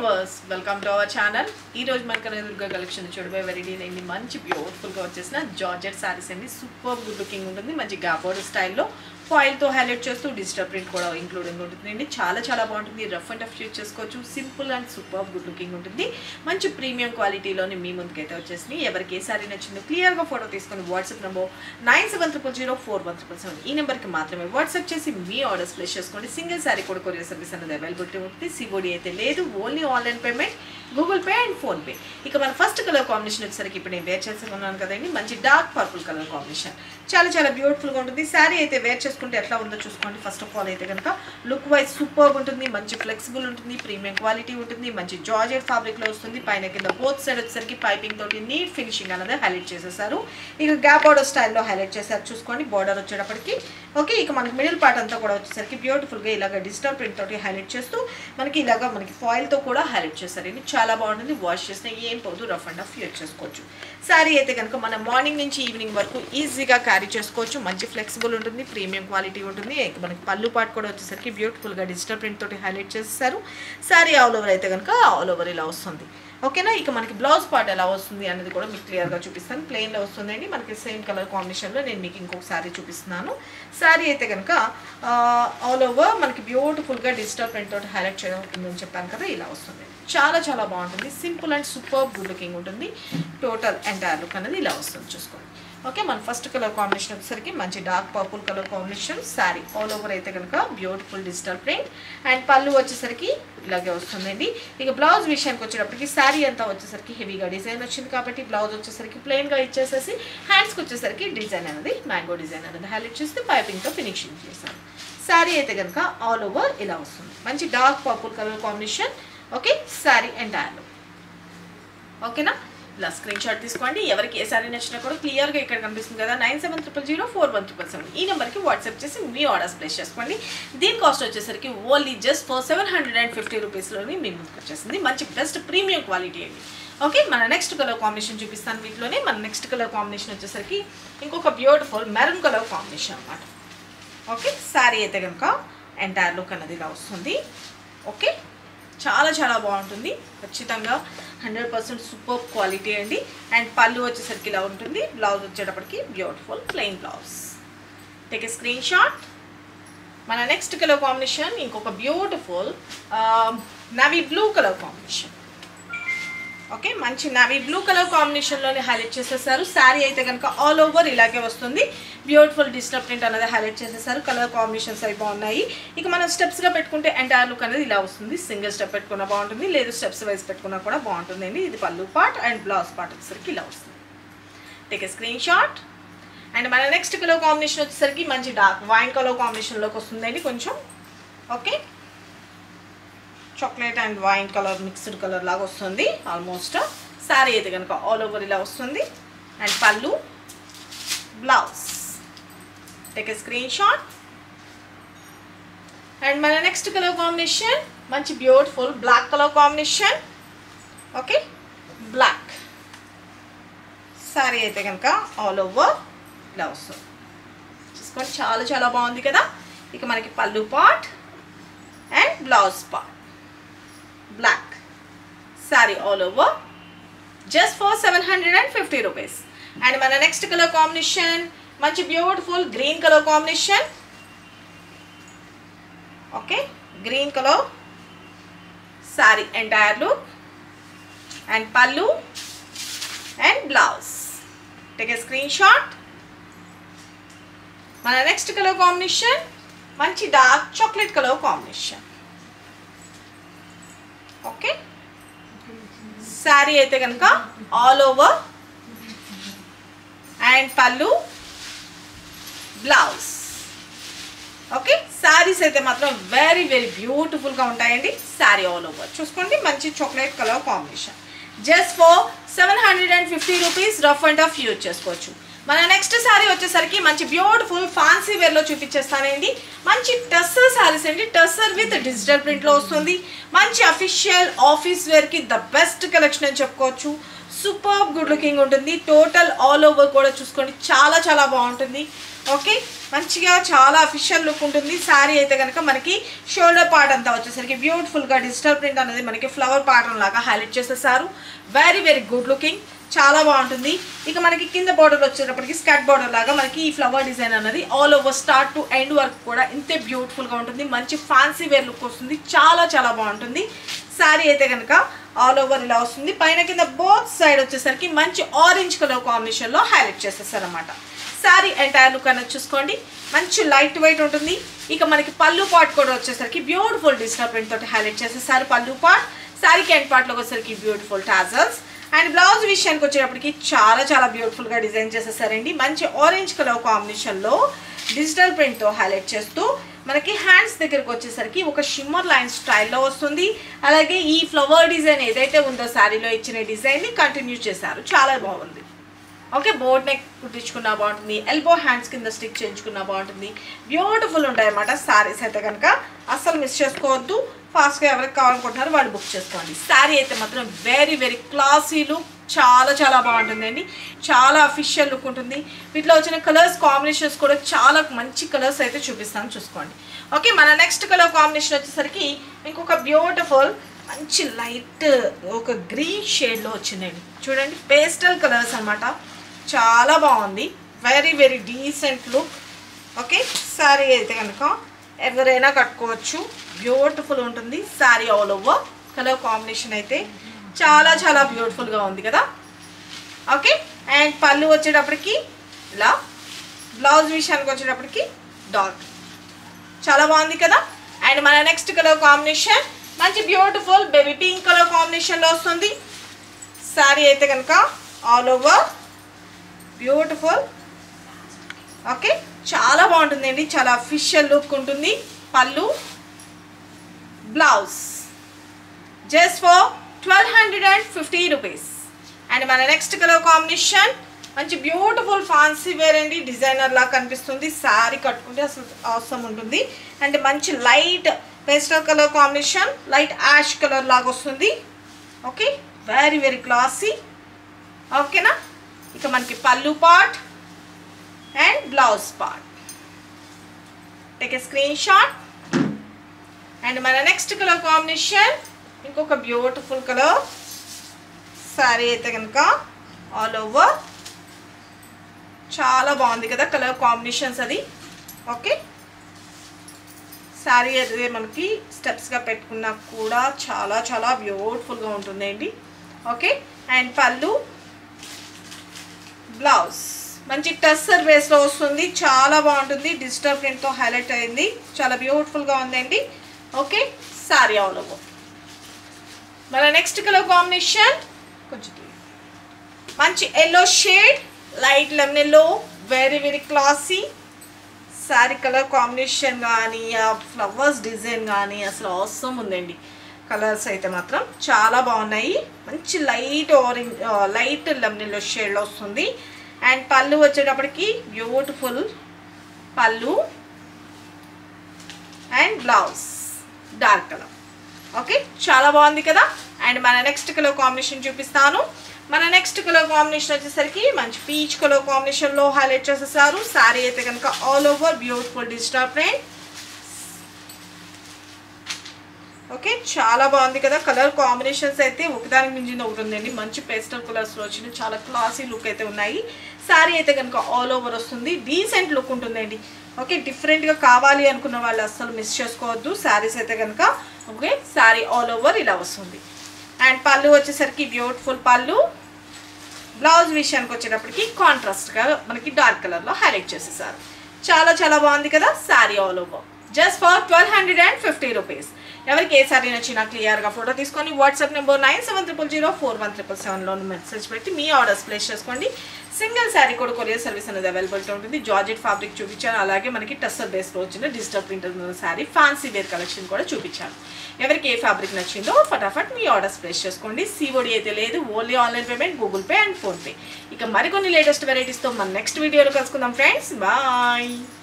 Viewers welcome to our channel ఈ రోజు మన కనదుర్గ కలెక్షన్ చూడబోయే వెరైటీ అండి మంచి బ్యూటిఫుల్ గా వచ్చేసిన జార్జెట్ సారీస్ అండి సూపర్ గుడ్ లుకింగ్ ఉంటుంది మంచి గాబోర్డ్ స్టైల్లో ఫాయిల్ తో హైలైట్ చేస్తూ డిజిటల్ ప్రింట్ కూడా ఇంక్లూడింగ్ ఉంటుంది అండి చాలా చాలా బాగుంటుంది రఫ్ అండ్ టఫ్ యూజ్ చేసుకోవచ్చు simple and super good looking ఉంటుంది మంచి ప్రీమియం క్వాలిటీలోని మీ ముందుకైతే వచ్చేసింది ఎవరికి ఏ సారీ నచ్చిందో క్లియర్ గా ఫోటో తీసుకొని WhatsApp number nine seven triple zero four one triple seven ఈ నెంబర్కి మాత్రమే వాట్సాప్ చేసి మీ ఆర్డర్స్ ప్లేస్ చేసుకోండి సింగిల్ సారీ కూడా కొరియర్ సర్వీస్ అనేది అవైలబిలిటీ ఉంటుంది సిఓడి అయితే లేదు only online payment Google Pay and PhonePe ఇక మన ఫస్ట్ కలర్ కాంబినేషన్ వచ్చేసరికి ఇప్పుడు నేను వేర్ చేసుకున్నాను కదండి మంచి డార్క్ పర్పుల్ కలర్ కాంబినేషన్ చాలా చాలా బ్యూటిఫుల్గా ఉంటుంది శారీ అయితే వేర్ చేసుకుంటే ఎట్లా ఉందో చూసుకోండి ఫస్ట్ ఆఫ్ ఆల్ అయితే కనుక లుక్ వైజ్ సూపర్ ఉంటుంది మంచి ఫ్లెక్సిబుల్ ఉంటుంది ప్రీమియం క్వాలిటీ ఉంటుంది మంచి జార్జెట్ ఫ్యాబ్రిక్లో వస్తుంది పైన కింద బోత్ సైడ్ వచ్చేసరికి పైపింగ్ తోటి నీట్ ఫినిషింగ్ అనేది హైలైట్ చేసేసారు ఇక గ్యాప్ బార్డర్ స్టైల్లో హైలైట్ చేశారు చూసుకోండి బార్డర్ వచ్చేటప్పటికి ఓకే ఇక మనకి మిడిల్ పార్ట్ అంతా కూడా వచ్చేసరికి బ్యూటిఫుల్గా ఇలాగ డిజిటల్ ప్రింట్ తోటి హైలైట్ చేస్తూ మనకి ఇలాగ మనకి ఫాయిల్తో కూడా హైలైట్ చేశారు ఇది చాలా బాగుంటుంది వాష్ చేసిన ఏం పోదు రఫ్ అండ్ రఫ్ యూజ్ చేసుకోవచ్చు శారీ అయితే కనుక మనం మార్నింగ్ నుంచి ఈవినింగ్ వరకు ఈజీగా క్యారీ చేసుకోవచ్చు మంచి ఫ్లెక్సిబుల్ ఉంటుంది ప్రీమియం క్వాలిటీ ఉంటుంది ఇక మనకి పళ్ళు పాటు కూడా వచ్చేసరికి బ్యూటిఫుల్గా డిజిటల్ ప్రింట్ తోటి హైలైట్ చేస్తారు శారీ ఆల్ ఓవర్ అయితే కనుక ఆల్ ఓవర్ ఇలా వస్తుంది ఓకేనా ఇక మనకి బ్లౌజ్ పార్ట్ ఎలా వస్తుంది అనేది కూడా మీకు క్లియర్గా చూపిస్తాను ప్లెయిన్లో వస్తుందండి మనకి సేమ్ కలర్ కాంబినేషన్లో నేను మీకు ఇంకొక శారీ చూపిస్తున్నాను శారీ అయితే కనుక ఆల్ ఓవర్ మనకి బ్యూటిఫుల్గా డిజిటల్ ప్రింట్ తోటి హైలైట్ చేయడం చెప్పాను కదా ఇలా వస్తుంది చాలా చాలా బాగుంటుంది simple and super good looking ఉంటుంది టోటల్ ఎంటైర్ లుక్ అనేది ఇలా వస్తుంది చూసుకోండి ఓకే మన ఫస్ట్ కలర్ కాంబినేషన్ వచ్చేసరికి మంచి dark purple colour combination sari all over అయితే కనుక బ్యూటిఫుల్ డిజిటల్ ప్రింట్ అండ్ పళ్ళు వచ్చేసరికి ఇలాగే వస్తుందండి ఇక బ్లౌజ్ విషయానికి వచ్చేటప్పటికి శారీ అంతా వచ్చేసరికి హెవీగా డిజైన్ వచ్చింది కాబట్టి బ్లౌజ్ వచ్చేసరికి ప్లెయిన్గా ఇచ్చేసేసి హ్యాండ్స్కి వచ్చేసరికి డిజైన్ అనేది మ్యాంగో డిజైన్ అనేది హైలైట్ చేస్తే పైపింగ్తో ఫినిషింగ్ చేశాను శారీ అయితే కనుక ఆల్ ఓవర్ ఇలా వస్తుంది మంచి dark purple colour combination okay sari and డార్లో ఓకేనా ఇలా స్క్రీన్ షాట్ తీసుకోండి ఎవరికి ఏ సారీ నచ్చినా కూడా క్లియర్గా ఇక్కడ కనిపిస్తుంది కదా nine seven triple zero four one triple seven ఈ నెంబర్కి వాట్సాప్ చేసి మీ ఆర్డర్స్ ప్లేస్ చేసుకోండి దీని కాస్ట్ వచ్చేసరికి only just for seven hundred and fifty రూపీస్లోని మీ ముందుకు వచ్చేసింది మంచి బెస్ట్ ప్రీమియం క్వాలిటీ అండి ఓకే మన నెక్స్ట్ కలర్ కాంబినేషన్ చూపిస్తాను వీటిలోనే మన నెక్స్ట్ కలర్ కాంబినేషన్ వచ్చేసరికి ఇంకొక బ్యూటిఫుల్ మెరూన్ కలర్ కాంబినేషన్ అనమాట ఓకే శారీ అయితే కనుక ఎంటైర్ లుక్ అన్నది ఇలా వస్తుంది ఓకే చాలా చాలా బాగుంటుంది ఖచ్చితంగా హండ్రెడ్ పర్సెంట్ సూపర్ క్వాలిటీ అండి అండ్ పళ్ళు వచ్చేసరికి ఇలా ఉంటుంది బ్లౌజ్ వచ్చేటప్పటికి beautiful plain blouse take a screenshot మన నెక్స్ట్ కలర్ కాంబినేషన్ ఇంకొక beautiful navy blue colour combination okay మంచి నవీ బ్లూ కలర్ కాంబినేషన్లోనే హైలైట్ చేసేసారు శారీ అయితే కనుక ఆల్ ఓవర్ ఇలాగే వస్తుంది బ్యూటిఫుల్ డిజిటల్ ప్రింట్ అనేది హైలైట్ చేసేసారు కలర్ కాంబినేషన్స్ అవి బాగున్నాయి ఇక మనం స్టెప్స్గా పెట్టుకుంటే ఎంటైర్ లుక్ అనేది ఇలా వస్తుంది సింగిల్ స్టెప్ పెట్టుకున్నా బాగుంటుంది లేదు స్టెప్స్ వైజ్ పెట్టుకున్నా కూడా బాగుంటుంది అండి ఇది పళ్ళు పార్ట్ అండ్ బ్లౌజ్ పార్ట్ వచ్చేసరికి ఇలా వస్తుంది take a screenshot and మన నెక్స్ట్ కలర్ కాంబినేషన్ వచ్చేసరికి మంచి డార్క్ వైన్ కలర్ కాంబినేషన్లోకి వస్తుందండి కొంచెం okay chocolate and wine colour mixed colour లాగా వస్తుంది ఆల్మోస్ట్ శారీ అయితే కనుక ఆల్ ఓవర్ ఇలా వస్తుంది అండ్ పళ్ళు blouse take a screenshot and మన నెక్స్ట్ కలర్ కాంబినేషన్ మంచి beautiful black colour combination okay black sari అయితే కనుక ఆల్ ఓవర్ ఇలా వస్తుంది చూసుకోండి చాలా చాలా బాగుంది కదా ఇక మనకి పళ్ళు part and blouse part black sari all over just for seven hundred and fifty rupees and మన నెక్స్ట్ కలర్ కాంబినేషన్ మంచి beautiful green colour combination okay green colour sari entire look and పళ్ళు and blouse take a screenshot మన next colour combination మంచి dark chocolate colour combination okay sari అయితే కనుక all over and పళ్ళు blouse okay saris అయితే మాత్రం very very బ్యూటిఫుల్గా ఉంటాయండి శారీ ఆల్ ఓవర్ చూసుకోండి మంచి chocolate colour combination just for seven hundred and fifty rupees rough and tough use చేసుకోవచ్చు మన నెక్స్ట్ శారీ వచ్చేసరికి మంచి బ్యూటిఫుల్ ఫ్యాన్సీ వేర్ లో చూపించేస్తానండి మంచి టస్సర్ శారీస్ అండి టస్సర్ విత్ డిజిటల్ ప్రింట్ లో వస్తుంది మంచి అఫీషియల్ ఆఫీస్ వేర్ కి ద బెస్ట్ కలెక్షన్ అని చెప్పుకోవచ్చు సూపర్ గుడ్ లుకింగ్ ఉంటుంది టోటల్ ఆల్ ఓవర్ కూడా చూసుకోండి చాలా చాలా బాగుంటుంది ఓకే మంచిగా చాలా అఫీషియల్ లుక్ ఉంటుంది శారీ అయితే కనుక మనకి షోల్డర్ పార్ట్ అంతా వచ్చేసరికి బ్యూటిఫుల్గా డిజిటల్ ప్రింట్ అనేది మనకి ఫ్లవర్ ప్యాటర్న్ లాగా హైలైట్ చేసేసారు వెరీ వెరీ గుడ్ లుకింగ్ చాలా బాగుంటుంది ఇక మనకి కింద బార్డర్ వచ్చేటప్పటికి స్కర్ట్ బార్డర్ లాగా మనకి ఈ ఫ్లవర్ డిజైన్ అనేది all over start to end work కూడా ఇంతే బ్యూటిఫుల్గా ఉంటుంది మంచి ఫ్యాన్సీ వేర్ లుక్ వస్తుంది చాలా చాలా బాగుంటుంది శారీ అయితే కనుక ఆల్ ఓవర్ ఇలా వస్తుంది పైన కింద బోత్ సైడ్ వచ్చేసరికి మంచి ఆరెంజ్ కలర్ కాంబినేషన్లో హైలైట్ చేసేసారు అనమాట శారీ ఎంటైర్ లుక్ అనేది చూసుకోండి మంచి లైట్ వెయిట్ ఉంటుంది ఇక మనకి పళ్ళు పాట్ కూడా వచ్చేసరికి బ్యూటిఫుల్ డిజిటల్ ప్రింట్ తోటి హైలైట్ చేసేసారు పళ్ళు పాట్ శారీకి ఎండ్ పార్ట్లోకి వచ్చేసరికి బ్యూటిఫుల్ టాజల్స్ అండ్ బ్లౌజ్ విషయానికి వచ్చేటప్పటికి చాలా చాలా బ్యూటిఫుల్గా డిజైన్ చేసేసారండి మంచి ఆరెంజ్ కలర్ కాంబినేషన్లో డిజిటల్ ప్రింట్తో హైలైట్ చేస్తూ మనకి హ్యాండ్స్ దగ్గరకు వచ్చేసరికి ఒక షిమ్మర్ లైన్ స్టైల్లో వస్తుంది అలాగే ఈ ఫ్లవర్ డిజైన్ ఏదైతే ఉందో శారీలో ఇచ్చిన డిజైన్ని కంటిన్యూ చేశారు చాలా బాగుంది ఓకే బోర్డ్ నెక్ కుట్టించుకున్నా బాగుంటుంది ఎల్బో హ్యాండ్స్ కింద స్టిక్ చేయించుకున్నా బాగుంటుంది బ్యూటిఫుల్ ఉంటాయి అన్నమాట శారీస్ అయితే కనుక అస్సలు మిస్ చేసుకోవద్దు ఫాస్ట్గా ఎవరికి కావాలనుకుంటున్నారో వాళ్ళు బుక్ చేసుకోండి శారీ అయితే మాత్రం వెరీ వెరీ క్లాసీ లుక్ చాలా చాలా బాగుంటుందండి చాలా అఫీషియల్ లుక్ ఉంటుంది వీటిలో వచ్చిన కలర్స్ కాంబినేషన్స్ కూడా చాలా మంచి కలర్స్ అయితే చూపిస్తాను చూసుకోండి ఓకే మన నెక్స్ట్ కలర్ కాంబినేషన్ వచ్చేసరికి ఇంకొక బ్యూటిఫుల్ మంచి లైట్ ఒక గ్రీన్ షేడ్లో వచ్చిందండి చూడండి పేస్టల్ కలర్స్ అన్నమాట చాలా బాగుంది very very decent look okay sari అయితే కనుక ఎవరైనా కట్టుకోవచ్చు బ్యూటిఫుల్ ఉంటుంది sari all over colour combination అయితే చాలా చాలా బ్యూటిఫుల్గా ఉంది కదా ఓకే అండ్ పళ్ళు వచ్చేటప్పటికి ఇలా బ్లౌజ్ విషయానికి వచ్చేటప్పటికి డార్క్ చాలా బాగుంది కదా అండ్ మన నెక్స్ట్ కలర్ కాంబినేషన్ మంచి బ్యూటిఫుల్ బేబీ పింక్ కలర్ కాంబినేషన్లో వస్తుంది శారీ అయితే కనుక ఆల్ ఓవర్ బ్యూటిఫుల్ ఓకే చాలా బాగుంటుందండి చాలా అఫిషియల్ లుక్ ఉంటుంది పళ్ళు blouse just for twelve hundred and fifty rupees and మన నెక్స్ట్ కలర్ కాంబినేషన్ మంచి బ్యూటిఫుల్ ఫాన్సీ వేర్ అండి డిజైనర్ లా కనిపిస్తుంది శారీ కట్టుకుంటే అసలు అవసరం ఉంటుంది అండ్ మంచి light pastel colour combination light ash colour లాగా వస్తుంది ఓకే వెరీ వెరీ క్లాసీ ఓకేనా ఇక మనకి పళ్ళు part and blouse part take a screenshot and మన నెక్స్ట్ కలర్ కాంబినేషన్ ఇంకొక బ్యూటిఫుల్ కలర్ శారీ అయితే కనుక ఆల్ ఓవర్ చాలా బాగుంది కదా కలర్ కాంబినేషన్స్ అది ఓకే శారీ అదే మనకి స్టెప్స్గా పెట్టుకున్నా కూడా చాలా చాలా బ్యూటిఫుల్గా ఉంటుందండి ఓకే అండ్ పళ్ళు బ్లౌజ్ మంచి టస్సర్ బేస్లో వస్తుంది చాలా బాగుంటుంది డిజిటల్ ప్రింట్తో హైలైట్ అయింది చాలా బ్యూటిఫుల్గా ఉందండి ఓకే సారీ ఆల్ ఓవర్ మన నెక్స్ట్ కలర్ కాంబినేషన్ కొంచెం తీయండి. మంచి yellow shade light lemon yellow very very classy sari colour combination కానీ ఆ ఫ్లవర్స్ డిజైన్ కానీ అసలు అవసరం ఉందండి కలర్స్ అయితే మాత్రం చాలా బాగున్నాయి మంచి light orange light lemon yellow షేడ్లో వస్తుంది అండ్ పళ్ళు వచ్చేటప్పటికి బ్యూటిఫుల్ పళ్ళు and blouse dark colour okay చాలా బాగుంది కదా అండ్ మన నెక్స్ట్ కలర్ కాంబినేషన్ చూపిస్తాను మన నెక్స్ట్ కలర్ కాంబినేషన్ వచ్చేసరికి మంచి పీచ్ కలర్ కాంబినేషన్లో హైలైట్ చేసేసారు శారీ అయితే కనుక all over beautiful digital print okay చాలా బాగుంది కదా కలర్ కాంబినేషన్స్ అయితే ఒకదానికి మించిన ఒకటి ఉందండి మంచి పేస్టల్ కలర్స్లో వచ్చిన చాలా క్లాసీ లుక్ అయితే ఉన్నాయి శారీ అయితే కనుక ఆల్ ఓవర్ వస్తుంది డీసెంట్ లుక్ ఉంటుందండి ఓకే డిఫరెంట్గా కావాలి అనుకున్న వాళ్ళు అస్సలు మిస్ చేసుకోవద్దు శారీస్ అయితే కనుక ఓకే శారీ ఆల్ ఓవర్ ఇలా వస్తుంది అండ్ పళ్ళు వచ్చేసరికి బ్యూటిఫుల్ పళ్ళు బ్లౌజ్ విషయానికి వచ్చేటప్పటికి కాంట్రాస్ట్గా మనకి డార్క్ కలర్లో హైలైట్ చేసేసారు చాలా చాలా బాగుంది కదా sari all over just for twelve hundred and fifty rupees ఎవరికి ఏ సారీ నచ్చినా క్లియర్గా ఫోటో తీసుకొని WhatsApp number nine seven triple zero four one triple సెవెన్లో మెసేజ్ పెట్టి మీ ఆర్డర్స్ ప్లేస్ చేసుకోండి సింగిల్ శారీ కూడా కొరియర్ సర్వీస్ అనేది అవైలబిలిటీ ఉంటుంది జార్జెట్ ఫ్యాబ్రిక్ చూపించాను అలాగే మనకి టస్సర్ బేస్లో వచ్చిన డిజిటల్ ప్రింటర్ ఉన్న శారీ ఫ్యాన్సీ వేర్ కలెక్షన్ కూడా చూపించాను ఎవరికి ఏ ఫ్యాబ్రిక్ నచ్చిందో ఫటాఫట్ మీ ఆర్డర్స్ ప్లేస్ చేసుకోండి సిఓడి అయితే లేదు only online payment Google Pay and PhonePe ఇక మరికొన్ని లేటెస్ట్ వెరైటీస్తో మన నెక్స్ట్ వీడియోలో కలుసుకుందాం ఫ్రెండ్స్ బాయ్